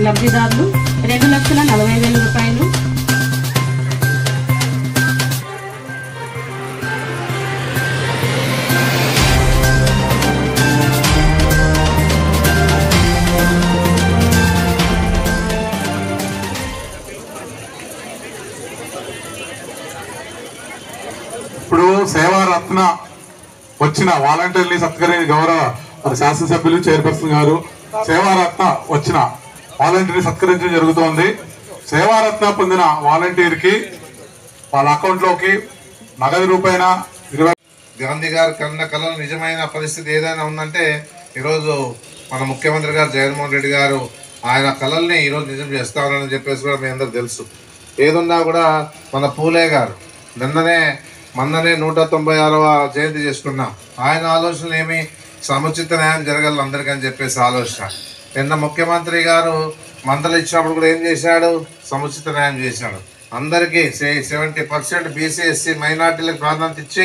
లబ్ధిదారులు రెండు లక్షల నలభై వేల రూపాయలు ఇప్పుడు సేవారత్న వచ్చిన వాలంటీర్ని సత్కరించిన గౌరవ మన శాసనసభ్యులు చైర్పర్సన్ గారు సేవారత్న వచ్చిన వాలంటీర్ని సత్కరించడం జరుగుతోంది సేవారత్న పొందిన వాలంటీర్కి వాళ్ళ అకౌంట్లోకి నగదు రూపాయన ఇరవై గాంధీ గారు కన్న కళలు నిజమైన పరిస్థితి ఏదైనా ఉందంటే ఈరోజు మన ముఖ్యమంత్రి గారు జగన్మోహన్ రెడ్డి గారు ఆయన కళల్ని ఈరోజు నిజం చేస్తారని చెప్పేసి కూడా మీ అందరికి తెలుసు ఏదున్నా కూడా మన పూలే గారు నిన్ననే మొన్ననే నూట తొంభై ఆరవ జయంతి చేసుకున్నాం ఆయన ఆలోచనలు ఏమి సముచిత న్యాయం జరగాలి అందరికని చెప్పేసి ఆలోచన నిన్న ముఖ్యమంత్రి గారు మందలు ఇచ్చినప్పుడు కూడా ఏం చేశాడు సముచిత న్యాయం చేశాడు అందరికీ సెవెంటీ పర్సెంట్ బీసీ ఎస్సీ మైనార్టీలకు ప్రాధాన్యత ఇచ్చి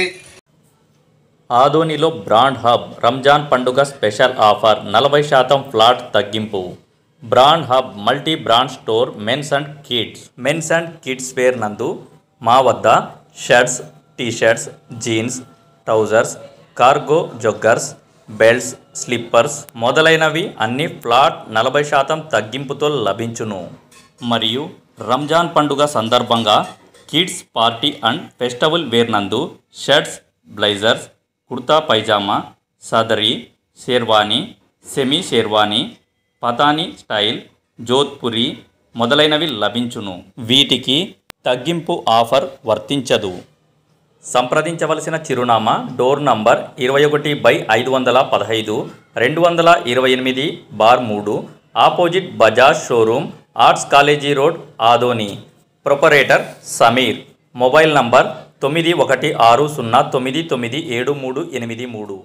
ఆదోనిలో బ్రాండ్ హబ్ రంజాన్ పండుగ స్పెషల్ ఆఫర్ నలభై శాతం ఫ్లాట్ తగ్గింపు brand hub multi brand store mens and kids mens and kids wear నందు మా వద్ద shirts t shirts jeans trousers cargo joggers belts slippers మొదలైనవి అన్ని ఫ్లాట్ నలభై శాతం తగ్గింపుతో లభించును మరియు రంజాన్ పండుగ సందర్భంగా kids party and festival wear నందు shirts blazers kurta pyjama sadri sherwani semi sherwani Pathani style Jodhpuri మొదలైనవి లభించును వీటికి తగ్గింపు ఆఫర్ వర్తించదు సంప్రదించవలసిన చిరునామా డోర్ నంబర్ ఇరవై ఒకటి బై ఐదు వందల పదహైదు రెండు వందల ఇరవై ఎనిమిది బార్ మూడు opposite Bajaj showroom arts college road Adoni proprietor Sameer mobile number తొమ్మిది ఒకటి ఆరు సున్నా తొమ్మిది తొమ్మిది ఏడు మూడు ఎనిమిది మూడు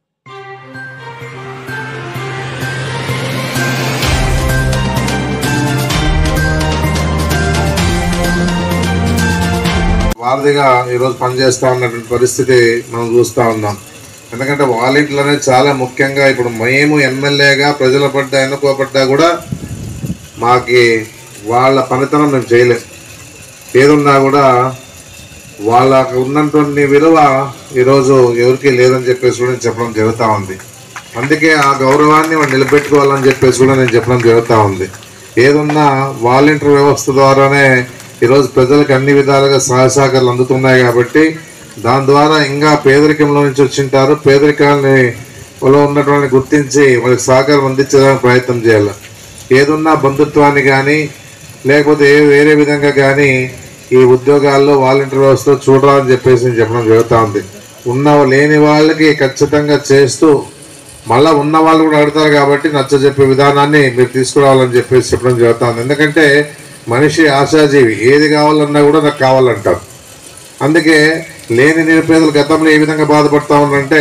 వారధిగా ఈరోజు పనిచేస్తూ ఉన్నటువంటి పరిస్థితి మనం చూస్తూ ఉన్నాం ఎందుకంటే వాలంటీర్లు అనేది చాలా ముఖ్యంగా ఇప్పుడు మేము ఎమ్మెల్యేగా ప్రజల పడ్డ ఎన్నుకోబడ్డా కూడా మాకి వాళ్ళ పనితనం మేము చేయలేం ఏదున్నా కూడా వాళ్ళకు ఉన్నటువంటి విలువ ఈరోజు ఎవరికీ లేదని చెప్పేసి కూడా నేను చెప్పడం జరుగుతూ ఉంది అందుకే ఆ గౌరవాన్ని వాళ్ళు నిలబెట్టుకోవాలని చెప్పేసి కూడా నేను చెప్పడం జరుగుతూ ఉంది ఏదున్నా వాలంటీర్ వ్యవస్థ ద్వారానే ఈరోజు ప్రజలకు అన్ని విధాలుగా సహాయ సహకారాలు అందుతున్నాయి కాబట్టి దాని ద్వారా ఇంకా పేదరికంలో నుంచి వచ్చింటారు పేదరికాన్ని లో ఉన్నటువంటి గుర్తించి వాళ్ళకి సహకారం అందించడానికి ప్రయత్నం చేయాలి ఏదున్నా బంధుత్వాన్ని కానీ లేకపోతే ఏ వేరే విధంగా కానీ ఈ ఉద్యోగాల్లో వాలంటీర్ వ్యవస్థలో చూడాలని చెప్పేసి నేను చెప్పడం జరుగుతూ ఉంది ఉన్న లేని వాళ్ళకి ఖచ్చితంగా చేస్తూ మళ్ళీ ఉన్న వాళ్ళు కూడా అడుగుతారు కాబట్టి నచ్చ చెప్పే విధానాన్ని మీరు తీసుకురావాలని చెప్పేసి చెప్పడం జరుగుతూ ఉంది ఎందుకంటే మనిషి ఆశాజీవి ఏది కావాలన్నా కూడా నాకు కావాలంటారు అందుకే లేని నిరుపేదలు గతంలో ఏ విధంగా బాధపడతా ఉన్నారంటే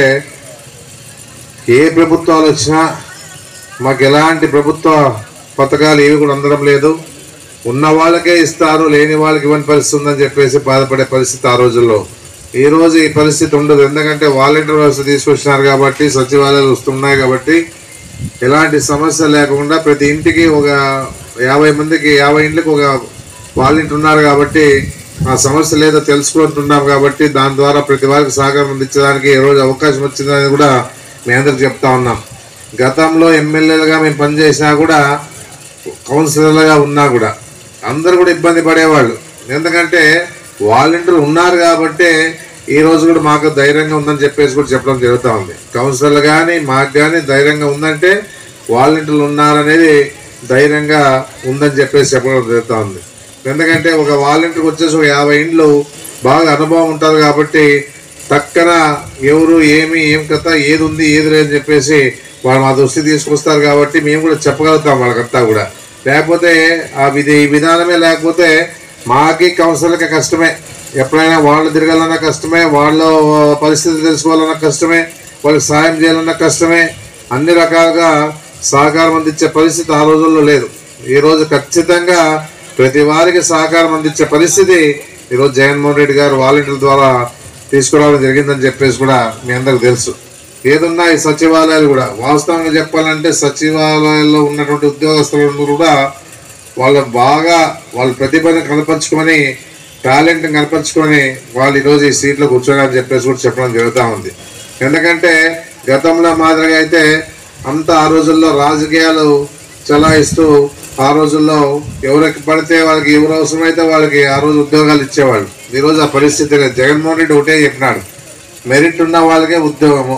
ఏ ప్రభుత్వాలు వచ్చినా మాకు ఎలాంటి ప్రభుత్వ పథకాలు ఏవి కూడా అందడం లేదు ఉన్న వాళ్ళకే ఇస్తారు లేని వాళ్ళకి ఇవ్వని పరిస్థితి ఉందని చెప్పేసి బాధపడే పరిస్థితి ఆ రోజుల్లో ఈ రోజు ఈ పరిస్థితి ఉండదు ఎందుకంటే వాలంటీర్ వ్యవస్థ తీసుకొచ్చినారు కాబట్టి సచివాలయాలు వస్తున్నాయి కాబట్టి ఎలాంటి సమస్య లేకుండా ప్రతి ఇంటికి ఒక యాభై మందికి యాభై ఇంట్లకి ఒక వాలంటీర్ ఉన్నారు కాబట్టి ఆ సమస్య లేదో తెలుసుకుంటున్నాం కాబట్టి దాని ద్వారా ప్రతి వారికి సహకారం అందించడానికి ఈ రోజు అవకాశం వచ్చిందని కూడా మీ అందరికి చెప్తా ఉన్నాం గతంలో ఎమ్మెల్యేలుగా మేము పనిచేసినా కూడా కౌన్సిలర్లుగా ఉన్నా కూడా అందరూ కూడా ఇబ్బంది పడేవాళ్ళు ఎందుకంటే వాలంటీర్లు ఉన్నారు కాబట్టి ఈ రోజు కూడా మాకు ధైర్యంగా ఉందని చెప్పేసి కూడా చెప్పడం జరుగుతూ ఉంది కౌన్సిలర్లు కానీ మాకు కానీ ధైర్యంగా ఉందంటే వాలంటీర్లు ఉన్నారనేది ధైర్యంగా ఉందని చెప్పేసి చెప్పడం జరుగుతూ ఉంది ఎందుకంటే ఒక వాలంటీర్కి వచ్చేసి ఒక యాభై ఇండ్లు బాగా అనుభవం ఉంటుంది కాబట్టి తక్కన ఎవరు ఏమి ఏం కథ ఏది ఉంది ఏది లేదని చెప్పేసి వాళ్ళు మా దృష్టి తీసుకొస్తారు కాబట్టి మేము కూడా చెప్పగలుగుతాం వాళ్ళకంతా కూడా లేకపోతే ఆ విధి ఈ విధానమే లేకపోతే మాకి కౌన్సిలర్కి కష్టమే ఎప్పుడైనా వాళ్ళు తిరగాలన్నా కష్టమే వాళ్ళ పరిస్థితి తెలుసుకోవాలన్నా కష్టమే వాళ్ళకి సాయం చేయాలన్నా కష్టమే అన్ని రకాలుగా సహకారం అందించే పరిస్థితి ఆ రోజుల్లో లేదు ఈరోజు ఖచ్చితంగా ప్రతి వారికి సహకారం అందించే పరిస్థితి ఈరోజు జగన్మోహన్ రెడ్డి గారు వాలంటీర్ల ద్వారా తీసుకురావడం జరిగిందని చెప్పేసి కూడా మీ అందరికి తెలుసు ఏదున్నా ఈ సచివాలయాలు కూడా వాస్తవంగా చెప్పాలంటే సచివాలయాల్లో ఉన్నటువంటి ఉద్యోగస్తులందరూ కూడా వాళ్ళ బాగా వాళ్ళ ప్రతిభను కనపరుచుకొని టాలెంట్ని కనపరుచుకొని వాళ్ళు ఈరోజు ఈ సీట్లో కూర్చోని చెప్పేసి కూడా చెప్పడం జరుగుతూ ఉంది ఎందుకంటే గతంలో మాదిరిగా అయితే అంత ఆ రోజుల్లో రాజకీయాలు చలాయిస్తూ ఆ రోజుల్లో ఎవరికి పడితే వాళ్ళకి ఎవరు అవసరమైతే వాళ్ళకి ఆ రోజు ఉద్యోగాలు ఇచ్చేవాళ్ళు ఈరోజు ఆ పరిస్థితి లేదు జగన్మోహన్ రెడ్డి ఒకటే చెప్పినాడు మెరిట్ ఉన్న వాళ్ళకే ఉద్యోగము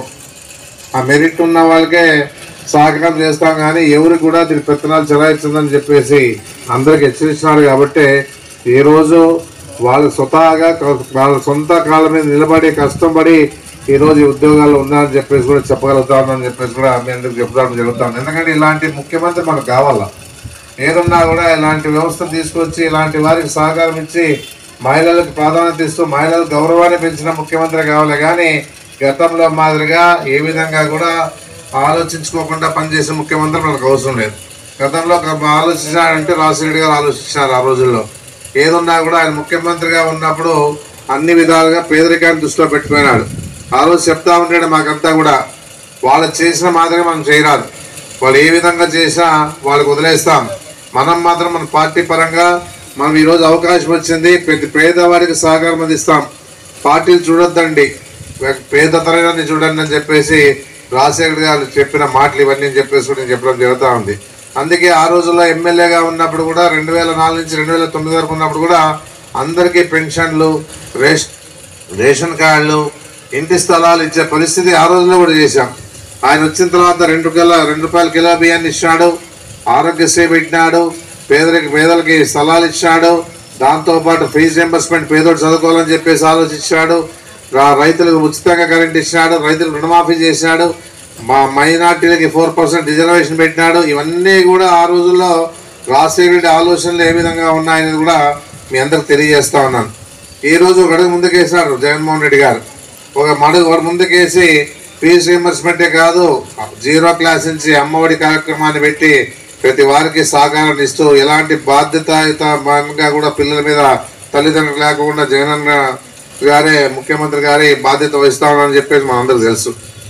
ఆ మెరిట్ ఉన్న వాళ్ళకే సహకారం చేస్తాం కానీ ఎవరికి కూడా దీని పెత్తనాలు చెలాయిస్తుందని చెప్పేసి అందరికి హెచ్చరించినారు కాబట్టి ఈ రోజు వాళ్ళు స్వతహాగా క- వాళ్ళ సొంత కాళ్ళ మీద నిలబడి కష్టపడి ఈ రోజు ఈ ఉద్యోగాలు ఉన్నారని చెప్పేసి కూడా చెప్పగలుగుతామని చెప్పేసి కూడా మీ అందరికి చెప్పడం జరుగుతుంది ఎందుకంటే ఇలాంటి ముఖ్యమంత్రి మనకు కావాలా ఏదున్నా కూడా ఇలాంటి వ్యవస్థ తీసుకొచ్చి ఇలాంటి వారికి సహకారం ఇచ్చి మహిళలకు ప్రాధాన్యత ఇస్తూ మహిళల గౌరవాన్ని పెంచిన ముఖ్యమంత్రి కావాలి కానీ గతంలో మాదిరిగా ఏ విధంగా కూడా ఆలోచించుకోకుండా పనిచేసే ముఖ్యమంత్రి మనకు అవసరం లేదు గతంలో ఒక ఆలోచించాడంటే రాజశేఖర గారు ఆలోచించారు ఆ రోజుల్లో ఏదున్నా కూడా ఆయన ముఖ్యమంత్రిగా ఉన్నప్పుడు అన్ని విధాలుగా పేదరికాన్ని దృష్టిలో పెట్టుకున్నాడు ఆ రోజు చెప్తా ఉంటాడు మాకంతా కూడా వాళ్ళు చేసిన మాదిరిగా మనం చేయరాదు వాళ్ళు ఏ విధంగా చేసినా వాళ్ళకి వదిలేస్తాం మనం మాత్రం మన పార్టీ పరంగా మనం ఈరోజు అవకాశం వచ్చింది ప్రతి పేదవాడికి సహకారం అందిస్తాం పార్టీలు చూడొద్దండి పేదతనాన్ని చూడండి అని చెప్పేసి రాజశేఖర్ గారు చెప్పిన మాటలు ఇవన్నీ చెప్పేసి కూడా నేను చెప్పడం జరుగుతూ ఉంది అందుకే ఆ రోజుల్లో ఎమ్మెల్యేగా ఉన్నప్పుడు కూడా రెండు వేల నాలుగు నుంచి రెండు వేల తొమ్మిది వరకు ఉన్నప్పుడు కూడా అందరికీ పెన్షన్లు రేషన్ రేషన్ కార్డులు ఇంటి స్థలాలు ఇచ్చే పరిస్థితి ఆ రోజుల్లో కూడా చేశాం ఆయన వచ్చిన తర్వాత రెండు కిలో రెండు రూపాయల కిలో బియ్యాన్ని ఇచ్చాడు ఆరోగ్యశ్రీ పెట్టినాడు పేదరికి పేదలకి స్థలాలు ఇచ్చాడు దాంతోపాటు ఫీజు రింబర్స్మెంట్ పేదోడు చదువుకోవాలని చెప్పేసి ఆలోచించాడు రా- రైతులకు ఉచితంగా కరెంట్ ఇచ్చినాడు రైతులకు రుణమాఫీ చేసినాడు మా మైనార్టీలకి ఫోర్ పర్సెంట్ రిజర్వేషన్ పెట్టినాడు ఇవన్నీ కూడా ఆ రోజుల్లో రాజశేఖర రెడ్డి ఆలోచనలు ఏ విధంగా ఉన్నాయనేది కూడా మీ అందరికి తెలియజేస్తా ఉన్నాను ఈ రోజు ఒక అడుగు ముందుకేసినాడు జగన్మోహన్ రెడ్డి గారు ఒక మడుగు ఒక ముందుకేసి ఫీజు రీంబర్స్మెంటే కాదు జీరో క్లాస్ నుంచి అమ్మఒడి కార్యక్రమాన్ని పెట్టి ప్రతి వారికి సహకారాన్ని ఇస్తూ ఎలాంటి బాధ్యతాయుతంగా కూడా పిల్లల మీద తల్లిదండ్రులు లేకుండా జగనన్న గారే ముఖ్యమంత్రి గారి బాధ్యత వహిస్తామని చెప్పేసి మనందరికీ తెలుసు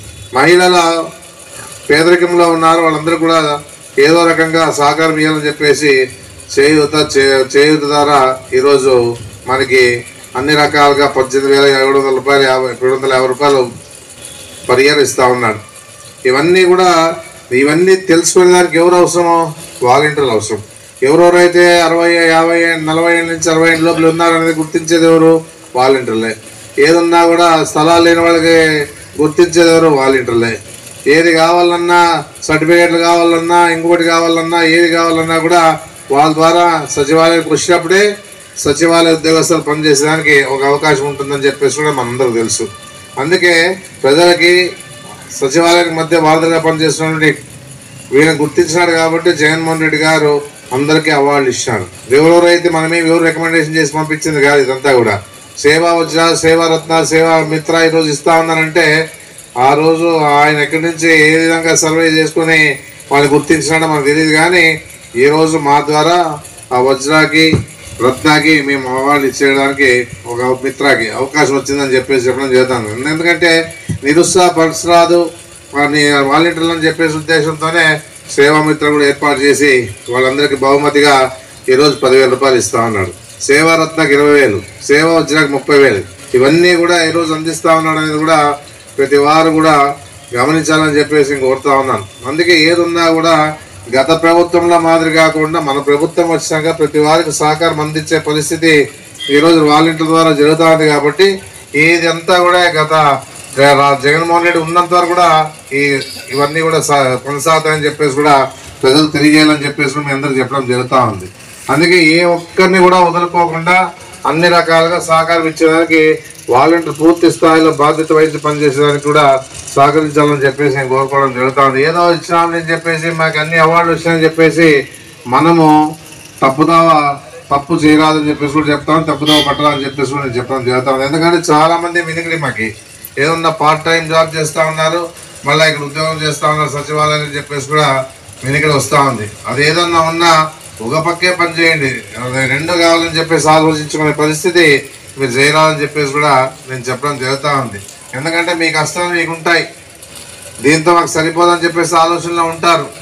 మహిళల పేదరికంలో ఉన్నారు వాళ్ళందరూ కూడా ఏదో రకంగా సహకారం ఇవ్వాలని చెప్పేసి చేయూత చే- చేయూత ద్వారా ఈరోజు మనకి అన్ని రకాలుగా పద్దెనిమిది వేల ఏడు వందల రూపాయలు యాభై ఏడు వందల యాభై రూపాయలు పరిహరిస్తూ ఉన్నాడు ఇవన్నీ కూడా ఇవన్నీ తెలుసుకునే దానికి ఎవరు అవసరమో వాలంటీర్లు అవసరం ఎవరెవరైతే అరవై యాభై నలభై ఏళ్ళ నుంచి అరవై ఏళ్ళ లోపల ఉన్నారనేది గుర్తించేది ఎవరు వాలంటీర్లే ఏదున్నా కూడా స్థలాలు లేని వాళ్ళకి గుర్తించేది ఎవరు వాలంటీర్లే ఏది కావాలన్నా సర్టిఫికేట్లు కావాలన్నా ఇంకొకటి కావాలన్నా ఏది కావాలన్నా కూడా వాళ్ళ ద్వారా సచివాలయానికి వచ్చినప్పుడే సచివాలయ ఉద్యోగస్తులు పనిచేసేదానికి ఒక అవకాశం ఉంటుందని చెప్పేసి కూడా మనందరికీ తెలుసు అందుకే ప్రజలకి సచివాలయానికి మధ్య వారధిగా పనిచేస్తున్నటువంటి వీళ్ళని గుర్తించినాడు కాబట్టి జగన్మోహన్ రెడ్డి గారు అందరికీ అవార్డులు ఇచ్చారు ఎవరెవరైతే మనమే ఎవరు రికమెండేషన్ చేసి పంపించింది కాదు ఇదంతా కూడా సేవా వజ్ర సేవా రత్న సేవా మిత్ర ఈరోజు ఇస్తా ఉన్నారంటే ఆ రోజు ఆయన ఎక్కడి నుంచి ఏ విధంగా సర్వే చేసుకుని వాళ్ళని గుర్తించినాడో మనకు తెలియదు కానీ ఈ రోజు మా ద్వారా ఆ వజ్రాకి రత్నాకి మేము అవార్డు ఇచ్చేయడానికి ఒక మిత్రాకి అవకాశం వచ్చిందని చెప్పేసి చెప్పడం చేద్దాం ఎందుకంటే నిరుత్సాహపరచరాదు వారిని వాలంటీర్లు అని చెప్పేసి ఉద్దేశంతోనే సేవామిత్ర కూడా ఏర్పాటు చేసి వాళ్ళందరికీ బహుమతిగా ఈరోజు పదివేల రూపాయలు ఇస్తా ఉన్నాడు సేవారత్నకి ఇరవై వేలు సేవా వజ్రాకి ముప్పై వేలు ఇవన్నీ కూడా ఈరోజు అందిస్తా ఉన్నాడు అనేది కూడా ప్రతి వారు కూడా గమనించాలని చెప్పేసి నేను కోరుతా ఉన్నాను అందుకే ఏది ఉన్నా కూడా గత ప్రభుత్వంలో మాదిరి కాకుండా మన ప్రభుత్వం వచ్చినాక ప్రతి వారికి సహకారం అందించే పరిస్థితి ఈరోజు వాలంటీర్ ద్వారా జరుగుతూ ఉంది కాబట్టి ఇది అంతా కూడా గత జ- రా- జగన్మోహన్ రెడ్డి ఉన్నంత వరకు కూడా ఈ ఇవన్నీ కూడా సా- కొనసాగుతాయని చెప్పేసి కూడా ప్రజలు తెలియజేయాలని చెప్పేసి కూడా మీ అందరికి చెప్పడం జరుగుతూ ఉంది అందుకే ఏ ఒక్కరిని కూడా వదులుకోకుండా అన్ని రకాలుగా సహకారం ఇచ్చేదానికి వాలంటీర్ పూర్తి స్థాయిలో బాధ్యత వహించి పనిచేసేదానికి కూడా సహకరించాలని చెప్పేసి నేను కోరుకోవడం జరుగుతూ ఉంది ఏదో ఇచ్చినామని చెప్పేసి మాకు అన్ని అవార్డులు వచ్చాయని చెప్పేసి మనము తప్పుదావా తప్పు చేయరాదని చెప్పేసి కూడా చెప్తాను తప్పుదావ పట్టాలని చెప్పేసి కూడా నేను చెప్పడం జరుగుతాను ఎందుకంటే చాలా మంది వినికిడి మాకి ఏదన్నా పార్ట్ టైం జాబ్ చేస్తూ ఉన్నారు మళ్ళీ ఇక్కడ ఉద్యోగం చేస్తూ ఉన్నారు సచివాలయం అని చెప్పేసి కూడా వినికిడి వస్తూ ఉంది అది ఏదన్నా ఉన్నా ఒక పక్కే పని చేయండి అది రెండు కావాలని చెప్పేసి ఆలోచించుకునే పరిస్థితి మీరు చేయరాదని చెప్పేసి కూడా నేను చెప్పడం జరుగుతూ ఉంది ఎందుకంటే మీ కష్టాలు మీకు ఉంటాయి దీంతో మాకు సరిపోదని చెప్పేసి ఆలోచనలో ఉంటారు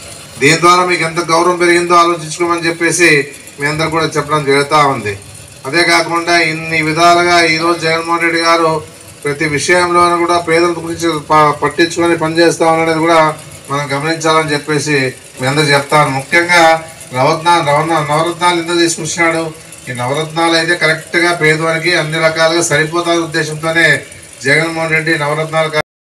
దీని ద్వారా మీకు ఎంత గౌరవం పెరిగిందో ఆలోచించుకోమని చెప్పేసి మీ అందరు కూడా చెప్పడం జరుగుతూ ఉంది అదే కాకుండా ఇన్ని విధాలుగా ఈరోజు జగన్మోహన్ రెడ్డి గారు ప్రతి విషయంలోనూ కూడా పేదల గురించి ప- పట్టించుకొని పనిచేస్తా ఉన్నాడని కూడా మనం గమనించాలని చెప్పేసి మీ అందరు చెప్తాను ముఖ్యంగా నవరత్న నవరత్న నవరత్నాలు ఎందుకు తీసుకొచ్చినాడు ఈ నవరత్నాలు అయితే కరెక్ట్గా పేదవానికి అన్ని రకాలుగా సరిపోతాయి ఉద్దేశంతోనే జగన్మోహన్ రెడ్డి నవరత్నాలు